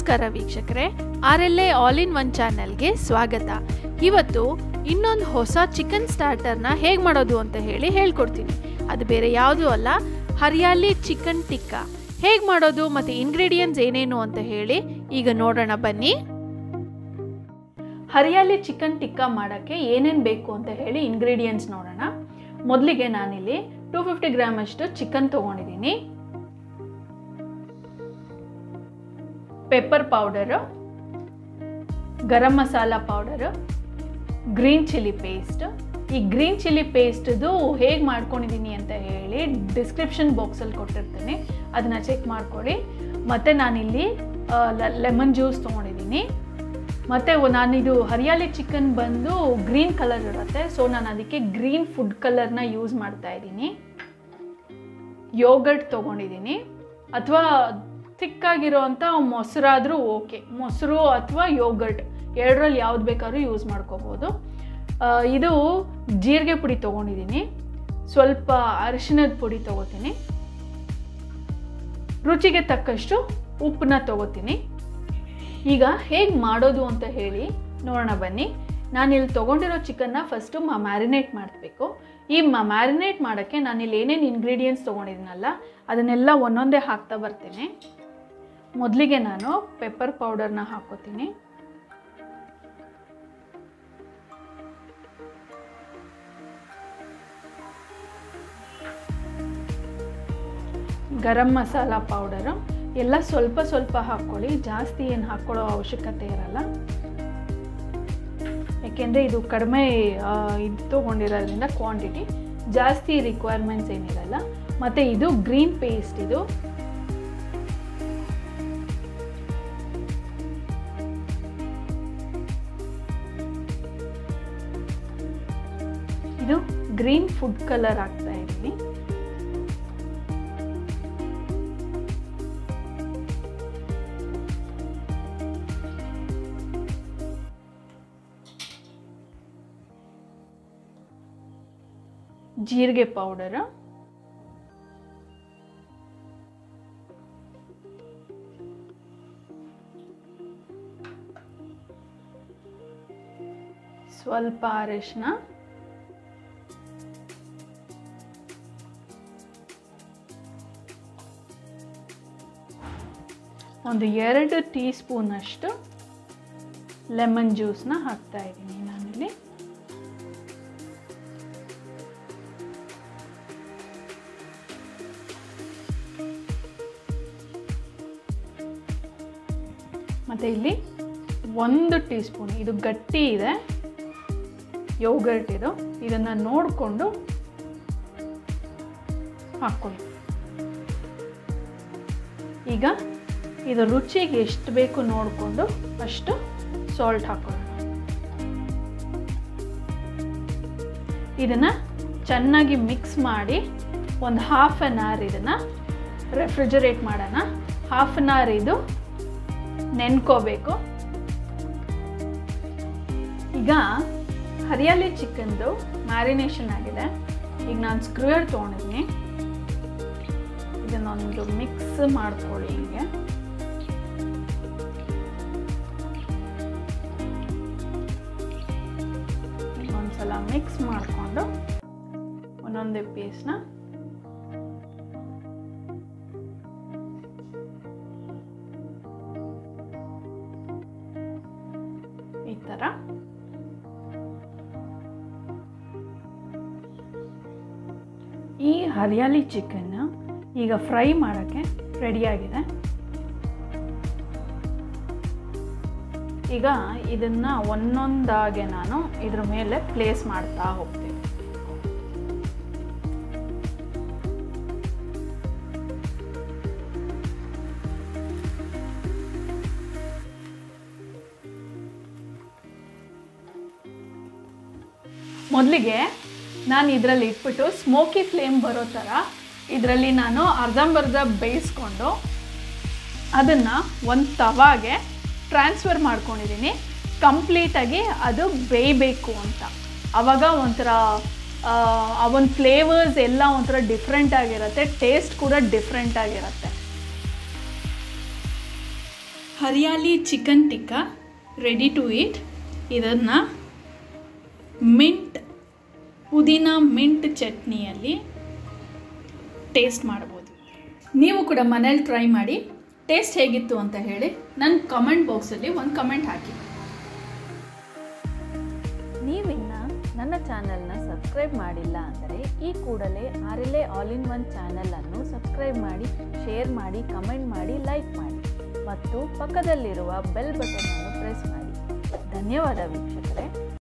ನಮಸ್ಕಾರ ವೀಕ್ಷಕರೇ R L A all in one ಚಾನೆಲ್ಗೆ ಸ್ವಾಗತ ಇವತ್ತು ಇನ್ನೊಂದು ಹೊಸ ಚಿಕನ್ ಸ್ಟಾರ್ಟರ್ನ ಹೇಗೆ ಮಾಡೋದು ಅಂತ ಹೇಳಿ ಹೇಳ್ಕೊಡ್ತೀನಿ ಅದು ಬೇರೆ ಯಾವುದೂ ಅಲ್ಲ ಹರಿಯಾಲಿ ಚಿಕನ್ ಟಿಕ್ಕಾ ಹೇಗೆ ಮಾಡೋದು ಮತ್ತು ಇಂಗ್ರೀಡಿಯೆಂಟ್ಸ್ ಏನೇನು ಅಂತ ಹೇಳಿ ಈಗ ನೋಡೋಣ ಬನ್ನಿ ಹರಿಯಾಲಿ ಚಿಕನ್ ಟಿಕ್ಕಾ ಮಾಡೋಕ್ಕೆ ಏನೇನು ಬೇಕು ಅಂತ ಹೇಳಿ ಇಂಗ್ರೀಡಿಯೆಂಟ್ಸ್ ನೋಡೋಣ ಮೊದಲಿಗೆ ನಾನಿಲ್ಲಿ ಟೂ ಫಿಫ್ಟಿ ಗ್ರಾಮ್ ಅಷ್ಟು ಚಿಕನ್ ತೊಗೊಂಡಿದ್ದೀನಿ pepper powder garam masala powder green chilli paste ಈ ಗ್ರೀನ್ ಚಿಲ್ಲಿ ಪೇಸ್ಟ್ದು ಹೇಗೆ ಮಾಡ್ಕೊಂಡಿದ್ದೀನಿ ಅಂತ ಹೇಳಿ ಡಿಸ್ಕ್ರಿಪ್ಷನ್ ಬಾಕ್ಸಲ್ಲಿ ಕೊಟ್ಟಿರ್ತೀನಿ ಅದನ್ನ ಚೆಕ್ ಮಾಡ್ಕೊಳ್ಳಿ ಮತ್ತು ನಾನಿಲ್ಲಿ ಲೆಮನ್ ಜ್ಯೂಸ್ ತೊಗೊಂಡಿದ್ದೀನಿ ಮತ್ತು ನಾನಿದು ಹರಿಯಾಲಿ ಚಿಕನ್ ಬಂದು ಗ್ರೀನ್ ಕಲರ್ ಇರುತ್ತೆ ಸೊ ನಾನು ಅದಕ್ಕೆ ಗ್ರೀನ್ ಫುಡ್ ಕಲರ್ನ ಯೂಸ್ ಮಾಡ್ತಾ ಇದ್ದೀನಿ ಯೋಗರ್ಟ್ ತೊಗೊಂಡಿದ್ದೀನಿ ಅಥವಾ ಥಿಕ್ಕಾಗಿರೋವಂಥ ಮೊಸರಾದರೂ ಓಕೆ ಮೊಸರು ಅಥವಾ ಯೋಗರ್ಟ್ ಎರಡರಲ್ಲಿ ಯಾವ್ದು ಬೇಕಾದ್ರೂ ಯೂಸ್ ಮಾಡ್ಕೋಬೋದು ಇದು ಜೀರಿಗೆ ಪುಡಿ ತೊಗೊಂಡಿದ್ದೀನಿ ಸ್ವಲ್ಪ ಅರಿಶಿಣದ ಪುಡಿ ತೊಗೋತೀನಿ ರುಚಿಗೆ ತಕ್ಕಷ್ಟು ಉಪ್ಪನ್ನ ತೊಗೋತೀನಿ ಈಗ ಹೇಗೆ ಮಾಡೋದು ಅಂತ ಹೇಳಿ ನೋಡೋಣ ಬನ್ನಿ ನಾನಿಲ್ಲಿ ತೊಗೊಂಡಿರೋ ಚಿಕನ್ನ ಫಸ್ಟು ಮ್ಯಾರಿನೇಟ್ ಮಾಡಬೇಕು ಈ ಮ್ಯಾರಿನೇಟ್ ಮಾಡೋಕ್ಕೆ ನಾನಿಲ್ಲಿ ಏನೇನು ಇಂಗ್ರೀಡಿಯೆಂಟ್ಸ್ ತೊಗೊಂಡಿದ್ದೀನಲ್ಲ ಅದನ್ನೆಲ್ಲ ಒಂದೊಂದೇ ಹಾಕ್ತಾ ಬರ್ತೀನಿ ಮೊದಲಿಗೆ ನಾನು ಪೆಪ್ಪರ್ ಪೌಡರ್ನ ಹಾಕೋತೀನಿ ಗರಂ ಮಸಾಲ ಪೌಡರು ಎಲ್ಲ ಸ್ವಲ್ಪ ಸ್ವಲ್ಪ ಹಾಕ್ಕೊಳ್ಳಿ ಜಾಸ್ತಿ ಏನು ಹಾಕ್ಕೊಳ್ಳೋ ಅವಶ್ಯಕತೆ ಇರಲ್ಲ ಯಾಕೆಂದರೆ ಇದು ಕಡಿಮೆ ಇದು ತೊಗೊಂಡಿರೋದ್ರಿಂದ ಕ್ವಾಂಟಿಟಿ ಜಾಸ್ತಿ ರಿಕ್ವೈರ್ಮೆಂಟ್ಸ್ ಏನಿರಲ್ಲ ಮತ್ತು ಇದು ಗ್ರೀನ್ ಪೇಸ್ಟ್ ಇದು ಇದು ಗ್ರೀನ್ ಫುಡ್ ಕಲರ್ ಹಾಕ್ತಾ ಇದ್ದೀನಿ ಜೀರಿಗೆ ಪೌಡರು ಸ್ವಲ್ಪ ಅರಿಶಿನ ಒಂದು ಎರಡು ಟೀ ಸ್ಪೂನಷ್ಟು ಲೆಮನ್ ಜ್ಯೂಸನ್ನ ಹಾಕ್ತಾ ಇದ್ದೀನಿ ನಾನಿಲ್ಲಿ ಮತ್ತು ಇಲ್ಲಿ ಒಂದು ಟೀ ಸ್ಪೂನ್ ಇದು ಗಟ್ಟಿ ಇದೆ ಯೋಗರ್ಟ್ ಇದು ಇದನ್ನು ನೋಡಿಕೊಂಡು ಹಾಕ್ಕೊಳ್ಳಿ ಈಗ ಇದು ರುಚಿಗೆ ಎಷ್ಟು ಬೇಕು ನೋಡಿಕೊಂಡು ಅಷ್ಟು ಸಾಲ್ಟ್ ಹಾಕೊಳ್ಳೋಣ ಇದನ್ನು ಚೆನ್ನಾಗಿ ಮಿಕ್ಸ್ ಮಾಡಿ ಒಂದು ಹಾಫ್ ಆನ್ ಅವರ್ ಇದನ್ನು ರೆಫ್ರಿಜರೇಟ್ ಮಾಡೋಣ ಹಾಫ್ ಆನ್ ಅವರ್ ಇದು ನೆನ್ಕೋಬೇಕು ಈಗ ಹರಿಯಾಲಿ ಚಿಕನ್ದು ಮ್ಯಾರಿನೇಷನ್ ಆಗಿದೆ ಈಗ ನಾನು ಸ್ಕ್ರೂಯರ್ ತೊಗೊಂಡಿದ್ದೀನಿ ಇದನ್ನೊಂದು ಮಿಕ್ಸ್ ಮಾಡ್ಕೊಳ್ಳಿ ಹೀಗೆ ಒಂದ್ಸಲ ಮಿಕ್ಸ್ ಮಾಡಿಕೊಂಡು ಒಂದೊಂದೇ ಪೀಸ್ನ ಈ ಥರ ಈ ಹರಿಯಾಲಿ ಚಿಕನ್ನ ಈಗ ಫ್ರೈ ಮಾಡೋಕ್ಕೆ ರೆಡಿಯಾಗಿದೆ ಈಗ ಇದನ್ನು ಒಂದೊಂದಾಗೆ ನಾನು ಇದ್ರ ಮೇಲೆ ಪ್ಲೇಸ್ ಮಾಡ್ತಾ ಹೋಗ್ತೀನಿ ಮೊದಲಿಗೆ ನಾನು ಇದರಲ್ಲಿ ಇಟ್ಬಿಟ್ಟು ಸ್ಮೋಕಿ ಫ್ಲೇಮ್ ಬರೋ ಥರ ಇದರಲ್ಲಿ ನಾನು ಅರ್ಧಂಬರ್ಧ ಬೇಯಿಸ್ಕೊಂಡು ಅದನ್ನು ಒಂದು ತವಾಗೆ ಟ್ರಾನ್ಸ್ಫರ್ ಮಾಡ್ಕೊಂಡಿದ್ದೀನಿ ಕಂಪ್ಲೀಟಾಗಿ ಅದು ಬೇಯಬೇಕು ಅಂತ ಆವಾಗ ಒಂಥರ ಆ ಒಂದು ಫ್ಲೇವರ್ಸ್ ಎಲ್ಲ ಒಂಥರ ಡಿಫ್ರೆಂಟ್ ಆಗಿರುತ್ತೆ ಟೇಸ್ಟ್ ಕೂಡ ಡಿಫ್ರೆಂಟ್ ಆಗಿರುತ್ತೆ hariyali chicken tikka ready to eat ಇದನ್ನು ಮಿಂಟ್ ಪುದೀನ ಮಿಂಟ್ ಚಟ್ನಿಯಲ್ಲಿ ಟೇಸ್ಟ್ ಮಾಡ್ಬೋದು ನೀವು ಕೂಡ ಮನೇಲಿ ಟ್ರೈ ಮಾಡಿ ಟೇಸ್ಟ್ ಹೇಗಿತ್ತು ಅಂತ ಹೇಳಿ ನನ್ನ ಕಮೆಂಟ್ ಬಾಕ್ಸಲ್ಲಿ ಒಂದು ಕಮೆಂಟ್ ಹಾಕಿ ನೀವಿನ್ನ ನನ್ನ ಚಾನಲ್ನ ಸಬ್ಸ್ಕ್ರೈಬ್ ಮಾಡಿಲ್ಲ ಅಂದರೆ ಈ ಕೂಡಲೇ ಆರೆಲೆ ಆಲ್ ಇನ್ ಒನ್ ಚಾನಲನ್ನು ಸಬ್ಸ್ಕ್ರೈಬ್ ಮಾಡಿ ಶೇರ್ ಮಾಡಿ ಕಮೆಂಟ್ ಮಾಡಿ ಲೈಕ್ ಮಾಡಿ ಮತ್ತು ಪಕ್ಕದಲ್ಲಿರುವ ಬೆಲ್ ಬಟನನ್ನು ಪ್ರೆಸ್ ಮಾಡಿ ಧನ್ಯವಾದ ವೀಕ್ಷಕ